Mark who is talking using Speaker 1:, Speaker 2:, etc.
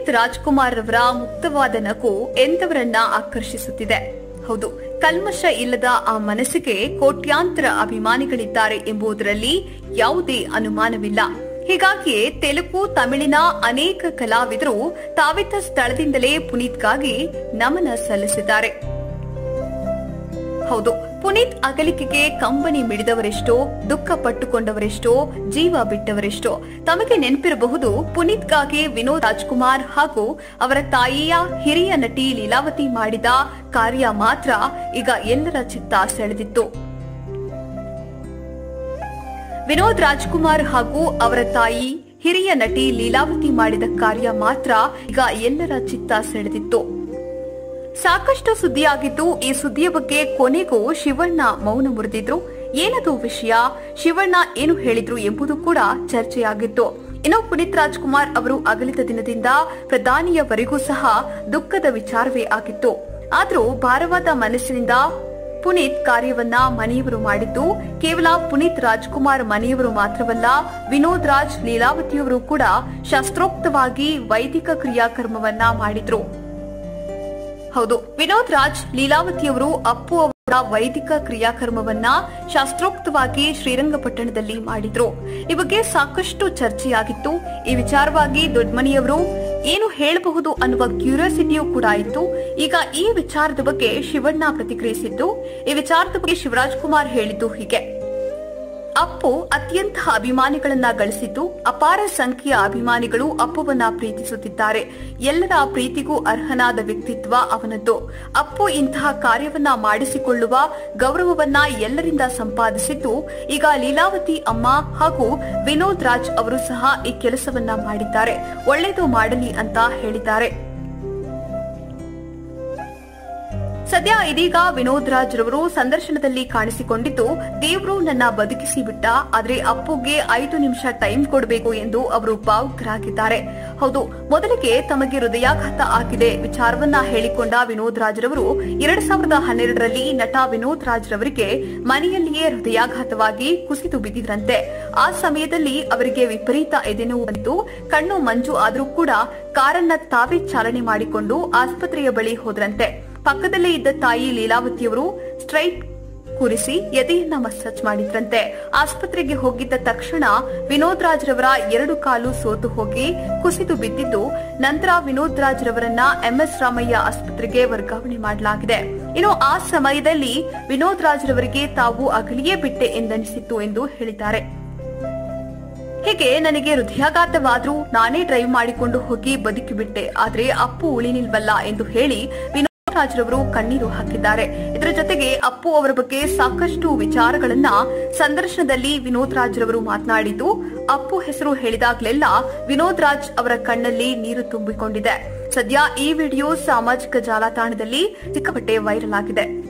Speaker 1: ಪುನೀತ್ ರಾಜ್ಕುಮಾರ್ ರವರ ಮುಕ್ತವಾದ ನಗು ಎಂತವರನ್ನ ಆಕರ್ಷಿಸುತ್ತಿದೆ ಹೌದು ಕಲ್ಮಶ ಇಲ್ಲದ ಆ ಮನಸ್ಸಿಗೆ ಕೋಟ್ಯಾಂತರ ಅಭಿಮಾನಿಗಳಿದ್ದಾರೆ ಎಂಬುದರಲ್ಲಿ ಯಾವುದೇ ಅನುಮಾನವಿಲ್ಲ ಹೀಗಾಗಿಯೇ ತೆಲುಗು ತಮಿಳಿನ ಅನೇಕ ಕಲಾವಿದರು ತಾವಿದ್ದ ಸ್ಥಳದಿಂದಲೇ ಪುನೀತ್ಗಾಗಿ ನಮನ ಸಲ್ಲಿಸಿದ್ದಾರೆ ಹೌದು ಪುನೀತ್ ಅಗಲಿಕೆಗೆ ಕಂಬನಿ ಮಿಡಿದವರೆಷ್ಟೋ ದುಃಖ ಪಟ್ಟುಕೊಂಡವರೆಷ್ಟೋ ಜೀವ ಬಿಟ್ಟವರೆಷ್ಟೋ ತಮಗೆ ನೆನಪಿರಬಹುದು ಪುನೀತ್ಗಾಗಿ ವಿನೋದ್ ರಾಜ್ಕುಮಾರ್ ಹಾಗೂ ಅವರ ತಾಯಿಯ ಹಿರಿಯ ನಟಿ ಲೀಲಾವತಿ ಮಾಡಿದ ಕಾರ್ಯ ಮಾತ್ರ ಈಗ ಎಲ್ಲರ ಚಿತ್ತ ಸೆಳೆದಿತ್ತು ವಿನೋದ್ ರಾಜ್ಕುಮಾರ್ ಹಾಗೂ ಅವರ ತಾಯಿ ಹಿರಿಯ ನಟಿ ಲೀಲಾವತಿ ಮಾಡಿದ ಕಾರ್ಯ ಮಾತ್ರ ಈಗ ಎಲ್ಲರ ಚಿತ್ತ ಸೆಳೆದಿತ್ತು ಸಾಕಷ್ಟು ಸುದ್ದಿಯಾಗಿದ್ದು ಈ ಸುದ್ದಿಯ ಬಗ್ಗೆ ಕೊನೆಗೂ ಶಿವಣ್ಣ ಮೌನ ಮುರಿದಿದ್ರು ಏನದು ವಿಷಯ ಶಿವಣ್ಣ ಏನು ಹೇಳಿದ್ರು ಎಂಬುದು ಕೂಡ ಚರ್ಚೆಯಾಗಿತ್ತು ಇನ್ನು ಪುನೀತ್ ರಾಜ್ಕುಮಾರ್ ಅವರು ಅಗಲಿದ ದಿನದಿಂದ ಪ್ರಧಾನಿಯವರೆಗೂ ಸಹ ದುಃಖದ ವಿಚಾರವೇ ಆಗಿತ್ತು ಆದ್ರೂ ಭಾರವಾದ ಮನಸ್ಸಿನಿಂದ ಪುನೀತ್ ಕಾರ್ಯವನ್ನ ಮನೆಯವರು ಮಾಡಿದ್ದು ಕೇವಲ ಪುನೀತ್ ರಾಜ್ಕುಮಾರ್ ಮನೆಯವರು ಮಾತ್ರವಲ್ಲ ವಿನೋದ್ ರಾಜ್ ಲೀಲಾವತಿಯವರು ಕೂಡ ಶಾಸ್ತ್ರೋಕ್ತವಾಗಿ ವೈದಿಕ ಕ್ರಿಯಾಕರ್ಮವನ್ನ ಮಾಡಿದ್ರು ಹೌದು ವಿನೋದ್ ರಾಜ್ ಲೀಲಾವತಿಯವರು ಅಪ್ಪು ಅವರ ವೈದಿಕ ಕ್ರಿಯಾಕರ್ಮವನ್ನ ಶಾಸ್ತ್ರೋಕ್ತವಾಗಿ ಶ್ರೀರಂಗಪಟ್ಟಣದಲ್ಲಿ ಮಾಡಿದ್ರು ಈ ಬಗ್ಗೆ ಸಾಕಷ್ಟು ಚರ್ಚೆಯಾಗಿತ್ತು ಈ ವಿಚಾರವಾಗಿ ದೊಡ್ಮನಿಯವರು ಏನು ಹೇಳಬಹುದು ಅನ್ನುವ ಕ್ಯೂರಿಯಾಸಿಟಿಯೂ ಕೂಡ ಇತ್ತು ಈಗ ಈ ವಿಚಾರದ ಬಗ್ಗೆ ಶಿವಣ್ಣ ಪ್ರತಿಕ್ರಿಯಿಸಿದ್ದು ಈ ವಿಚಾರದ ಬಗ್ಗೆ ಶಿವರಾಜ್ ಕುಮಾರ್ ಹೇಳಿದ್ದು ಹೀಗೆ ಅಪ್ಪು ಅತ್ಯಂತ ಅಭಿಮಾನಿಗಳನ್ನ ಗಳಿಸಿದ್ದು ಅಪಾರ ಸಂಖ್ಯೆಯ ಅಭಿಮಾನಿಗಳು ಅಪ್ಪುವನ್ನ ಪ್ರೀತಿಸುತ್ತಿದ್ದಾರೆ ಎಲ್ಲರ ಪ್ರೀತಿಗೂ ಅರ್ಹನಾದ ವ್ಯಕ್ತಿತ್ವ ಅವನದ್ದು ಅಪ್ಪು ಇಂತಹ ಕಾರ್ಯವನ್ನ ಮಾಡಿಸಿಕೊಳ್ಳುವ ಗೌರವವನ್ನ ಎಲ್ಲರಿಂದ ಸಂಪಾದಿಸಿದ್ದು ಈಗ ಲೀಲಾವತಿ ಅಮ್ಮ ಹಾಗೂ ವಿನೋದ್ ರಾಜ್ ಅವರು ಸಹ ಈ ಕೆಲಸವನ್ನ ಮಾಡಿದ್ದಾರೆ ಒಳ್ಳೆಯದು ಮಾಡಲಿ ಅಂತ ಹೇಳಿದ್ದಾರೆ ಸದ್ಯ ಇದೀಗ ವಿನೋದ್ ರಾಜ್ ರವರು ಸಂದರ್ಶನದಲ್ಲಿ ಕಾಣಿಸಿಕೊಂಡಿದ್ದು ದೇವ್ರು ನನ್ನ ಬದುಕಿಸಿ ಬಿಟ್ಟ ಆದ್ರೆ ಅಪ್ಪುಗೆ ಐದು ನಿಮಿಷ ಟೈಮ್ ಕೊಡಬೇಕು ಎಂದು ಅವರು ಭಾವುಕರಾಗಿದ್ದಾರೆ ಹೌದು ಮೊದಲಿಗೆ ತಮಗೆ ಹೃದಯಾಘಾತ ಆಗಿದೆ ವಿಚಾರವನ್ನ ಹೇಳಿಕೊಂಡ ವಿನೋದ್ ರಾಜ್ ರವರು ಎರಡ್ ಸಾವಿರದ ಹನ್ನೆರಡರಲ್ಲಿ ನಟ ವಿನೋದ್ ರಾಜ್ ರವರಿಗೆ ಮನೆಯಲ್ಲಿಯೇ ಹೃದಯಾಘಾತವಾಗಿ ಕುಸಿದು ಬಿದ್ದಿದ್ರಂತೆ ಆ ಸಮಯದಲ್ಲಿ ಅವರಿಗೆ ವಿಪರೀತ ಎದೆನೋವು ಬಂತು ಕಣ್ಣು ಮಂಜು ಆದರೂ ಕೂಡ ಕಾರನ್ನ ತಾವೇ ಚಾಲನೆ ಮಾಡಿಕೊಂಡು ಆಸ್ಪತ್ರೆಯ ಬಳಿ ಹೋದ್ರಂತೆ ಪಕ್ಕದಲ್ಲೇ ಇದ್ದ ತಾಯಿ ಲೀಲಾವತಿಯವರು ಸ್ಟ್ರೈಟ್ ಕೂರಿಸಿ ಎದೆಯನ್ನ ಮಸಾಜ್ ಮಾಡಿದ್ರಂತೆ ಆಸ್ಪತ್ರೆಗೆ ಹೋಗಿದ್ದ ತಕ್ಷಣ ವಿನೋದ್ ರಾಜ್ ರವರ ಎರಡು ಕಾಲು ಸೋತು ಹೋಗಿ ಕುಸಿದು ಬಿದ್ದಿದ್ದು ನಂತರ ವಿನೋದ್ ರಾಜ್ ರವರನ್ನ ಎಂಎಸ್ ರಾಮಯ್ಯ ಆಸ್ಪತ್ರೆಗೆ ವರ್ಗಾವಣೆ ಮಾಡಲಾಗಿದೆ ಇನ್ನು ಆ ಸಮಯದಲ್ಲಿ ವಿನೋದ್ ರಾಜ್ ರವರಿಗೆ ತಾವು ಅಗಲಿಯೇ ಬಿಟ್ಟೆ ಎಂದನಿಸಿತ್ತು ಎಂದು ಹೇಳಿದ್ದಾರೆ ಹೀಗೆ ನನಗೆ ಹೃದಯಾಘಾತವಾದ್ರೂ ನಾನೇ ಡ್ರೈವ್ ಮಾಡಿಕೊಂಡು ಹೋಗಿ ಬದುಕಿಬಿಟ್ಟೆ ಆದ್ರೆ ಅಪ್ಪು ಉಳಿನಿಲ್ವಲ್ಲ ಎಂದು ಹೇಳಿ ವಿನೋದ್ ರಾಜ್ ರವರು ಕಣ್ಣೀರು ಹಾಕಿದ್ದಾರೆ ಇದರ ಜೊತೆಗೆ ಅಪ್ಪು ಅವರ ಬಗ್ಗೆ ಸಾಕಷ್ಟು ವಿಚಾರಗಳನ್ನ ಸಂದರ್ಶನದಲ್ಲಿ ವಿನೋದ್ ರಾಜ್ ರವರು ಮಾತನಾಡಿದ್ದು ಅಪ್ಪು ಹೆಸರು ಹೇಳಿದಾಗ್ಲೆಲ್ಲ ವಿನೋದ್ ರಾಜ್ ಅವರ ಕಣ್ಣಲ್ಲಿ ನೀರು ತುಂಬಿಕೊಂಡಿದೆ ಸದ್ಯ ಈ ವಿಡಿಯೋ ಸಾಮಾಜಿಕ ಜಾಲತಾಣದಲ್ಲಿ ಸಿಕ್ಕಾಪಟ್ಟೆ ವೈರಲ್ ಆಗಿದೆ